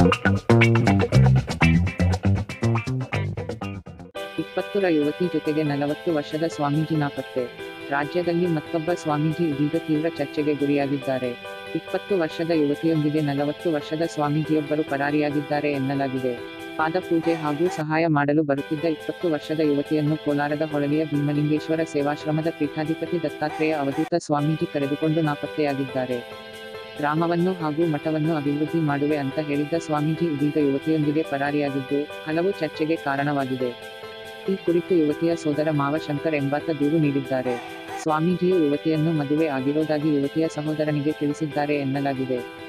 ಇಪ್ಪತ್ತರ ಯುವತಿ ಜೊತೆಗೆ ನಲವತ್ತು ವರ್ಷದ ಸ್ವಾಮೀಜಿ ನಾಪತ್ತೆ ರಾಜ್ಯದಲ್ಲಿ ಮತ್ತೊಬ್ಬ ಸ್ವಾಮೀಜಿ ಇದೀಗ ತೀವ್ರ ಚರ್ಚೆಗೆ ಗುರಿಯಾಗಿದ್ದಾರೆ ಇಪ್ಪತ್ತು ವರ್ಷದ ಯುವತಿಯೊಂದಿಗೆ ನಲವತ್ತು ವರ್ಷದ ಸ್ವಾಮೀಜಿಯೊಬ್ಬರು ಪರಾರಿಯಾಗಿದ್ದಾರೆ ಎನ್ನಲಾಗಿದೆ ಪಾದಪೂಜೆ ಹಾಗೂ ಸಹಾಯ ಮಾಡಲು ಬರುತ್ತಿದ್ದ ಇಪ್ಪತ್ತು ವರ್ಷದ ಯುವತಿಯನ್ನು ಕೋಲಾರದ ಹೊಳಲಿಯ ಭೀಮಲಿಂಗೇಶ್ವರ ಸೇವಾಶ್ರಮದ ಪೀಠಾಧಿಪತಿ ದತ್ತಾತ್ರೇಯ ಅವಧೂತ ಸ್ವಾಮೀಜಿ ಕರೆದುಕೊಂಡು ನಾಪತ್ತೆಯಾಗಿದ್ದಾರೆ ಗ್ರಾಮವನ್ನು ಹಾಗೂ ಮಠವನ್ನು ಅಭಿವೃದ್ಧಿ ಮಾಡುವೆ ಅಂತ ಹೇಳಿದ್ದ ಸ್ವಾಮೀಜಿ ಇದೀಗ ಯುವತಿಯೊಂದಿಗೆ ಪರಾರಿಯಾಗಿದ್ದು ಹಲವು ಚರ್ಚೆಗೆ ಕಾರಣವಾಗಿದೆ ಈ ಕುರಿತು ಯುವತಿಯ ಸೋದರ ಮಾವ ಶಂಕರ್ ಎಂಬಾತ ದೂರು ನೀಡಿದ್ದಾರೆ ಸ್ವಾಮೀಜಿಯು ಯುವತಿಯನ್ನು ಮದುವೆ ಆಗಿರೋದಾಗಿ ಯುವತಿಯ ಸಹೋದರನಿಗೆ ತಿಳಿಸಿದ್ದಾರೆ ಎನ್ನಲಾಗಿದೆ